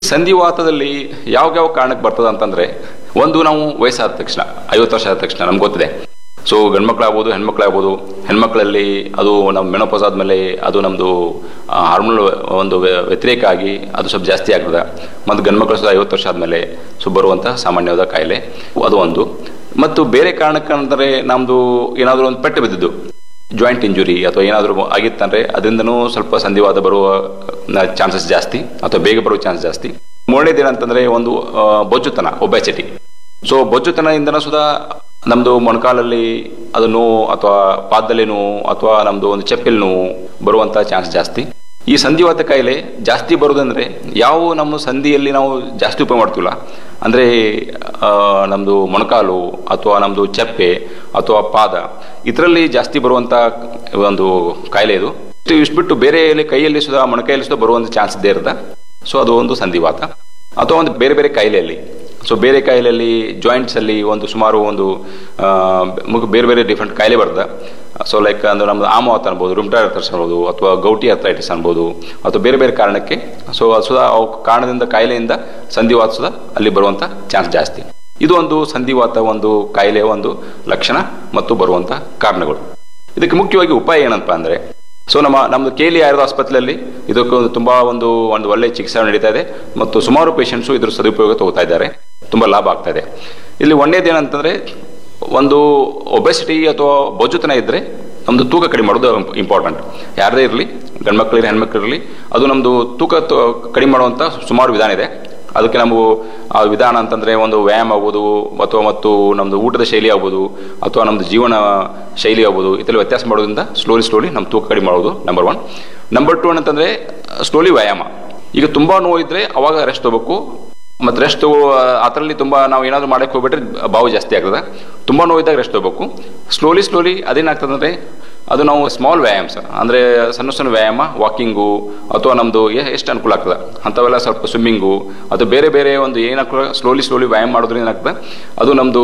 ಸಂಧಿವಾತದಲ್ಲಿ ಯಾವ ಯಾವ ಕಾರಣಕ್ಕೆ ಬರ್ತದೆ ಅಂತಂದ್ರೆ ಒಂದು ನಾವು ವಯಸ್ಸಾದ ತಕ್ಷಣ ಐವತ್ತು ವರ್ಷ ಆದ ತಕ್ಷಣ ನಮ್ಗೆ ಗೊತ್ತಿದೆ ಸೊ ಗಂಡ್ಮಕ್ಳಾಗ್ಬೋದು ಹೆಣ್ಮಕ್ಳಾಗ್ಬೋದು ಹೆಣ್ಮಕ್ಳಲ್ಲಿ ಅದು ನಮ್ಮ ಮೆನೋಪಾಸ್ ಆದಮೇಲೆ ಅದು ನಮ್ಮದು ಹಾರ್ಮೋನ್ ಒಂದು ವ್ಯ- ವ್ಯತಿರೇಕ ಆಗಿ ಅದು ಸ್ವಲ್ಪ ಜಾಸ್ತಿ ಆಗ್ತದೆ ಮತ್ತು ಗಂಡ್ಮಕ್ಳು ಸಹ ಐವತ್ತು ವರ್ಷ ಆದಮೇಲೆ ಸೊ ಬರುವಂಥ ಸಾಮಾನ್ಯವಾದ ಕಾಯಿಲೆ ಅದು ಒಂದು ಮತ್ತು ಬೇರೆ ಕಾರಣಕ್ಕಂದರೆ ನಮ್ಮದು ಏನಾದರೂ ಒಂದು ಪೆಟ್ಟು ಬಿದ್ದಿದ್ದು ಜಾಯಿಂಟ್ ಇಂಜುರಿ ಅಥವಾ ಏನಾದರೂ ಆಗಿತ್ತಂದ್ರೆ ಅದರಿಂದನೂ ಸ್ವಲ್ಪ ಸಂಧಿವಾತ ಬರುವ ಚಾನ್ಸಸ್ ಜಾಸ್ತಿ ಅಥವಾ ಬೇಗ ಬರುವ ಚಾನ್ಸ್ ಜಾಸ್ತಿ ಮೂರನೇದೇನಂತಂದ್ರೆ ಒಂದು ಆ, ಬೊಜ್ಜುತನ ಒಬೆಸಿಟಿ ಸೊ ಬೊಜ್ಜುತನದಿಂದನೂ ಸುಧಾ ನಮ್ದು ಮೊಣಕಾಲಲ್ಲಿ ಅದು ನೋವು ಅಥವಾ ಪಾದದಲ್ಲಿ ನೋವು ಅಥವಾ ನಮ್ದು ಒಂದು ಚಪ್ಪಲ್ ನೋವು ಬರುವಂತ ಚಾನ್ಸ್ ಜಾಸ್ತಿ ಈ ಸಂಧಿವಾತ ಕಾಯಿಲೆ ಜಾಸ್ತಿ ಬರೋದಂದ್ರೆ ಯಾವ ನಮ್ಮ ಸಂಧಿಯಲ್ಲಿ ನಾವು ಜಾಸ್ತಿ ಉಪಯೋಗ ಮಾಡ್ತೀವಲ್ಲ ಅಂದ್ರೆ ಆ, ನಮ್ದು ಮೊಣಕಾಲು ಅಥವಾ ನಮ್ದು ಚಪ್ಪೆ ಅಥವಾ ಪಾದ ಇದರಲ್ಲಿ ಜಾಸ್ತಿ ಬರುವಂತ ಒಂದು ಕಾಯಿಲೆ ಇದು ಇಷ್ಟು ಇಷ್ಟು ಬಿಟ್ಟು ಬೇರೆ ಎಲ್ಲಿ ಕೈಯಲ್ಲಿ ಸುಧಾ ಮೊಣಕೈಯಲ್ಲಿ ಸುಧಾ ಬರುವಂತ ಚಾನ್ಸ್ ಇದ್ದೇ ಇರುತ್ತೆ ಸೊ ಅದು ಒಂದು ಸಂಧಿವಾತ ಅಥವಾ ಒಂದು ಬೇರೆ ಬೇರೆ ಕಾಯಿಲೆಯಲ್ಲಿ ಸೊ ಬೇರೆ ಕಾಯಿಲೆಯಲ್ಲಿ ಜಾಯಿಂಟ್ಸ್ ಅಲ್ಲಿ ಒಂದು ಸುಮಾರು ಒಂದು ಆ, ಮುಗ್- ಬೇರೆ ಬೇರೆ ಡಿಫ್ರೆಂಟ್ ಕಾಯಿಲೆ ಬರ್ತದೆ ಸೊ ಲೈಕ್ ಅಂದ್ರೆ ನಮ್ದು ಆಮವಾತ ಅನ್ಬೋದು ರುಮ್ಟಾರ್ಥರ್ಸ್ ಅನ್ಬೋದು ಅಥವಾ ಗೌಟಿ ಅಥ್ರೈಟಿಸ್ ಅನ್ಬೋದು ಅಥವಾ ಬೇರೆ ಬೇರೆ ಕಾರಣಕ್ಕೆ ಸೊ ಅದು ಸುಧಾ ಅವು ಕಾರಣದಿಂದ ಕಾಯಿಲೆಯಿಂದ ಸಂಧಿವಾತ ಸುಧಾ ಅಲ್ಲಿ ಬರುವಂತ ಚಾನ್ಸ್ ಜಾಸ್ತಿ ಇದು ಒಂದು ಸಂಧಿವಾತ ಒಂದು ಕಾಯಿಲೆಯ ಒಂದು ಲಕ್ಷಣ ಮತ್ತು ಬರುವಂತ ಕಾರಣಗಳು ಇದಕ್ಕೆ ಮುಖ್ಯವಾಗಿ ಉಪಾಯ ಏನಪ್ಪ ಅಂದ್ರೆ ಸೊ ನಮ್ಮ ನಮ್ದು ಕೇಲಿ ಆಯುರ್ವೇದ ಆಸ್ಪತ್ರೆಯಲ್ಲಿ ಇದಕ್ಕೆ ಒಂದು ತುಂಬಾ ಒಂದು ಒಂದು ಒಳ್ಳೆ ಚಿಕಿತ್ಸೆ ನಡೀತಾ ಇದೆ ಮತ್ತು ಸುಮಾರು ಪೇಷಂಟ್ಸು ಇದ್ರ ಸದುಪಯೋಗ ತಗೋತಾ ಇದ್ದಾರೆ ತುಂಬಾ ಲಾಭ ಆಗ್ತಾ ಇದೆ ಇಲ್ಲಿ ಒಂದೇದೇನಂತಂದ್ರೆ ಒಂದು ಒಬೆಸಿಟಿ ಅಥವಾ ಬೊಜ್ಜುತನ ಇದ್ರೆ ನಮ್ದು ತೂಕ ಕಡಿಮೆ ಮಾಡೋದು ಇಂಪಾರ್ಟೆಂಟ್ ಯಾರದೇ ಇರಲಿ ಗಂಡ್ಮಕ್ಳಿರಲಿ ಹೆಣ್ಮಕ್ಳಿರಲಿ ಅದು ನಮ್ದು ತೂಕ ತ- ಕಡಿಮೆ ಮಾಡುವಂತ ಸುಮಾರು ವಿಧಾನ ಇದೆ ಅದಕ್ಕೆ ನಾವು ಆ ವಿಧಾನ ಅಂತಂದ್ರೆ ಒಂದು ವ್ಯಾಯಾಮ ಆಗ್ಬೋದು ಅಥವಾ ಮತ್ತು ನಮ್ದು ಊಟದ ಶೈಲಿ ಆಗ್ಬೋದು ಅಥವಾ ನಮ್ದು ಜೀವನ ಶೈಲಿ ಆಗ್ಬೋದು ಇದರಲ್ಲಿ ವ್ಯತ್ಯಾಸ ಮಾಡೋದ್ರಿಂದ ಸ್ಲೋಲಿ ಸ್ಲೋಲಿ ನಮ್ಮ ತೂಕ ಕಡಿಮೆ ಮಾಡೋದು ನಂಬರ್ ಒನ್ ನಂಬರ್ ಟು ಏನಂತಂದ್ರೆ ಸ್ಲೋಲಿ ವ್ಯಾಯಾಮ ಈಗ ತುಂಬಾ ನೋವು ಇದ್ರೆ ಅವಾಗ ರೆಸ್ಟ್ ತಗೋಬೇಕು ಮತ್ತೆ ರೆಸ್ಟ್ ಅದರಲ್ಲಿ ತುಂಬಾ ನಾವು ಏನಾದ್ರು ಮಾಡಕ್ಕೆ ಹೋಗ್ಬಿಟ್ರೆ ಬಾವು ಜಾಸ್ತಿ ಆಗ್ತದೆ ತುಂಬಾ ನೋವಿದ್ದಾಗ ರೆಸ್ಟ್ ತಗೋಬೇಕು ಸ್ಲೋಲಿ ಸ್ಲೋಲಿ ಅದೇನಾಗ್ತದೆ ಅಂದ್ರೆ ಅದು ನಾವು ಸ್ಮಾಲ್ ವ್ಯಾಯಾಮ್ಸ್ ಅಂದ್ರೆ ಸಣ್ಣ ಸಣ್ಣ ವ್ಯಾಯಾಮ ವಾಕಿಂಗು ಅಥವಾ ನಮ್ದು ಎಷ್ಟು ಅನುಕೂಲ ಆಗ್ತದೆ ಅಂಥವೆಲ್ಲ ಸ್ವಲ್ಪ ಸ್ವಿಮ್ಮಿಂಗು ಅಥವಾ ಬೇರೆ ಬೇರೆ ಒಂದು ಏನಾಗ್ತದೆ ಸ್ಲೋಲಿ ಸ್ಲೋಲಿ ವ್ಯಾಯಾಮ ಮಾಡೋದ್ರಿಂದ ಏನಾಗ್ತದೆ ಅದು ನಮ್ದು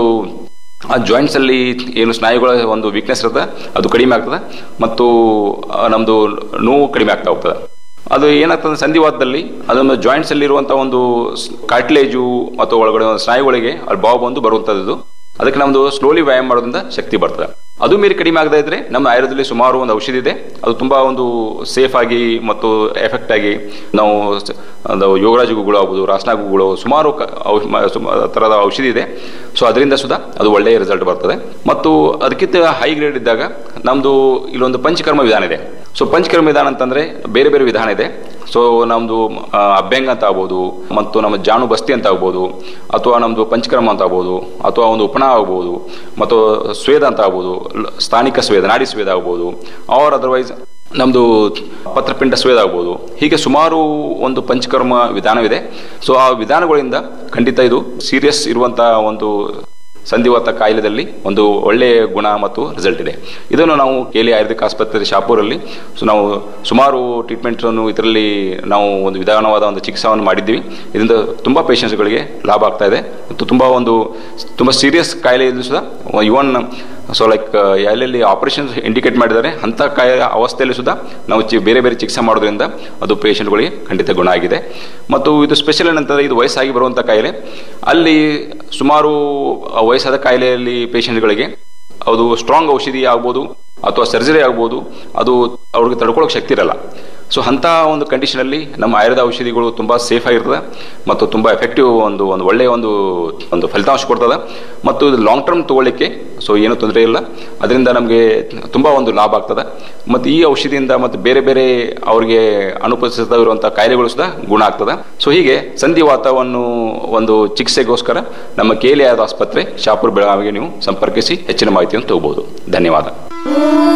ಆ ಜಾಯಿಂಟ್ಸ್ ಅಲ್ಲಿ ಏನು ಸ್ನಾಯುಗಳ ಒಂದು ವೀಕ್ನೆಸ್ ಇರುತ್ತೆ ಅದು ಕಡಿಮೆ ಆಗ್ತದೆ ಮತ್ತು ಆ, ನಮ್ದು ನೋವು ಕಡಿಮೆ ಆಗ್ತಾ ಹೋಗ್ತದೆ ಅದು ಏನಾಗ್ತದೆ ಸಂಧಿವಾತದಲ್ಲಿ ಅದೊಂದು ಜಾಯಿಂಟ್ಸ್ ಅಲ್ಲಿ ಇರುವಂತಹ ಒಂದು ಕಾರ್ಟಿಲೇಜು ಅಥವಾ ಒಳಗಡೆ ಒಂದು ಸ್ನಾಯುಗಳಿಗೆ ಅಲ್ಲಿ ಬಾವು ಬಂದು ಬರುವಂತದ್ದು ಅದಕ್ಕೆ ನಮ್ದು ಸ್ಲೋಲಿ ವ್ಯಾಯಾಮ ಮಾಡೋದ್ರಿಂದ ಶಕ್ತಿ ಬರ್ತದೆ ಅದು ಮೀರಿ ಕಡಿಮೆ ಆಗದೇ ಇದ್ರೆ ನಮ್ಮ ಆಯುರ್ವೇದದಲ್ಲಿ ಸುಮಾರು ಒಂದು ಔಷಧಿ ಇದೆ ಅದು ತುಂಬಾ ಒಂದು ಸೇಫ್ ಆಗಿ ಮತ್ತು ಎಫೆಕ್ಟ್ ಆಗಿ ನಾವು ಸ- ಅದು ಯೋಗರಾಜ ಗುಗಳು ಆಗ್ಬೋದು ರಾಸನ ಗುಗಳು ಸುಮಾರು ಕ- ಔಷ್- ಮ- ಸುಮ- ತರದ ಔಷಧಿ ಇದೆ ಸೊ ಅದರಿಂದ ಸುಧಾ ಅದು ಒಳ್ಳೆಯ ರಿಸಲ್ಟ್ ಬರ್ತದೆ ಮತ್ತು ಅದಕ್ಕಿಂತ ಹೈ ಗ್ರೇಡ್ ಇದ್ದಾಗ ನಮ್ದು ಇಲ್ಲೊಂದು ಪಂಚಕರ್ಮ ವಿಧಾನ ಇದೆ ಸೊ ಪಂಚಕರ್ಮ ವಿಧಾನ ಅಂತಂದ್ರೆ ಬೇರೆ ಬೇರೆ ವಿಧಾನ ಇದೆ ಸೊ ನಮ್ದು ಆ, ಅಭ್ಯಂಗ ಅಂತ ಆಗ್ಬೋದು ಮತ್ತು ನಮ್ಮ ಜಾನು ಬಸ್ತಿ ಅಂತ ಆಗ್ಬೋದು ಅಥವಾ ನಮ್ದು ಪಂಚಕರ್ಮ ಅಂತ ಆಗ್ಬೋದು ಅಥವಾ ಒಂದು ಉಪನ ಆಗ್ಬೋದು ಮತ್ತು ಸ್ವೇದ ಅಂತ ಆಗ್ಬೋದು ಲ- ಸ್ಥಾನಿಕ ಸ್ವೇದ ನಾಡಿ ಸ್ವೇದ ಆಗ್ಬೋದು ಆರ್ ಅದರ್ವೈಸ್ ನಮ್ದು ಪತ್ರಪಿಂಡ ಸ್ವೇದ ಆಗ್ಬೋದು ಹೀಗೆ ಸುಮಾರು ಒಂದು ಪಂಚಕರ್ಮ ವಿಧಾನವಿದೆ ಸೊ ಆ ವಿಧಾನಗಳಿಂದ ಖಂಡಿತ ಇದು ಸೀರಿಯಸ್ ಇರುವಂತಹ ಒಂದು ಸಂಧಿವಾತ ಕಾಯಿಲೆದಲ್ಲಿ ಒಂದು ಒಳ್ಳೆಯ ಗುಣ ಮತ್ತು ರಿಸಲ್ಟ್ ಇದೆ ಇದನ್ನು ನಾವು ಕೇಲಿ ಆಯುರ್ವೇದಿಕ್ ಆಸ್ಪತ್ರೆ ಶಾಪೂರಲ್ಲಿ ಸೊ ನಾವು ಸುಮಾರು ಟ್ರೀಟ್ಮೆಂಟ್ ಅನ್ನು ಇದರಲ್ಲಿ ನಾವು ಒಂದು ವಿಧಾನವಾದ ಒಂದು ಚಿಕಿತ್ಸೆಯನ್ನು ಮಾಡಿದ್ದೀವಿ ಇದರಿಂದ ತುಂಬಾ ಪೇಷಂಟ್ಸ್ಗಳಿಗೆ ಲಾಭ ಆಗ್ತಾ ಇದೆ ಮತ್ತು ತುಂಬಾ ಒಂದು ತುಂಬಾ ಸೀರಿಯಸ್ ಕಾಯಿಲೆ ಇದ್ದು ಸುಧಾ ಇವನ್ ಸೊ ಲೈಕ್ ಎಲ್ಲೆಲ್ಲಿ ಆಪರೇಷನ್ ಇಂಡಿಕೇಟ್ ಮಾಡಿದ್ದಾರೆ ಅಂತ ಕಾಯಿಲೆ ಅವಸ್ಥೆಯಲ್ಲಿ ಸುಧಾ ನಾವು ಚಿ- ಬೇರೆ ಬೇರೆ ಚಿಕಿತ್ಸೆ ಮಾಡೋದ್ರಿಂದ ಅದು ಪೇಷಂಟ್ಗಳಿಗೆ ಖಂಡಿತ ಗುಣ ಆಗಿದೆ ಮತ್ತು ಇದು ಸ್ಪೆಷಲ್ ಏನಂತಂದ್ರೆ ಇದು ವಯಸ್ಸಾಗಿ ಬರುವಂಥ ಕಾಯಿಲೆ ಅಲ್ಲಿ ಸುಮಾರು ಆ ವಯಸ್ಸಾದ ಕಾಯಿಲೆಯಲ್ಲಿ ಪೇಷಂಟ್ಗಳಿಗೆ ಅದು ಸ್ಟ್ರಾಂಗ್ ಔಷಧಿ ಆಗ್ಬೋದು ಅಥವಾ ಸರ್ಜರಿ ಆಗ್ಬೋದು ಅದು ಅವ್ರಿಗೆ ತಡ್ಕೊಳ್ಳೋಕೆ ಶಕ್ತಿ ಇರಲ್ಲ ಸೊ ಅಂಥ ಒಂದು ಕಂಡೀಷನ್ ಅಲ್ಲಿ ನಮ್ಮ ಆಯುರ್ವೇದ ಔಷಧಿಗಳು ತುಂಬಾ ಸೇಫ್ ಆಗಿರ್ತದೆ ಮತ್ತು ತುಂಬಾ ಎಫೆಕ್ಟಿವ್ ಒಂದು ಒಂದು ಒಳ್ಳೆಯ ಒಂದು ಒಂದು ಫಲಿತಾಂಶ ಕೊಡ್ತದೆ ಮತ್ತು ಇದು ಲಾಂಗ್ ಟರ್ಮ್ ತಗೊಳ್ಳಿಕ್ಕೆ ಸೊ ಏನೂ ತೊಂದರೆ ಇಲ್ಲ ಅದರಿಂದ ನಮಗೆ ತುಂಬಾ ಒಂದು ಲಾಭ ಆಗ್ತದೆ ಮತ್ತು ಈ ಔಷಧಿಯಿಂದ ಮತ್ತು ಬೇರೆ ಬೇರೆ ಅವರಿಗೆ ಅನುಪಸ್ಥಿತ ಇರುವಂತಹ ಕಾಯಿಲೆಗಳು ಸಹ ಗುಣ ಆಗ್ತದೆ ಸೊ ಹೀಗೆ ಸಂಧಿವಾತವನ್ನು ಒಂದು ಚಿಕಿತ್ಸೆಗೋಸ್ಕರ ನಮ್ಮ ಕೇಲಿ ಆಯುರ್ವೇದ ಆಸ್ಪತ್ರೆ ಶಾಪುರ್ ಬೆಳಗಾವಿಗೆ ನೀವು ಸಂಪರ್ಕಿಸಿ ಹೆಚ್ಚಿನ ಮಾಹಿತಿಯನ್ನು ತಗೋಬಹುದು ಧನ್ಯವಾದ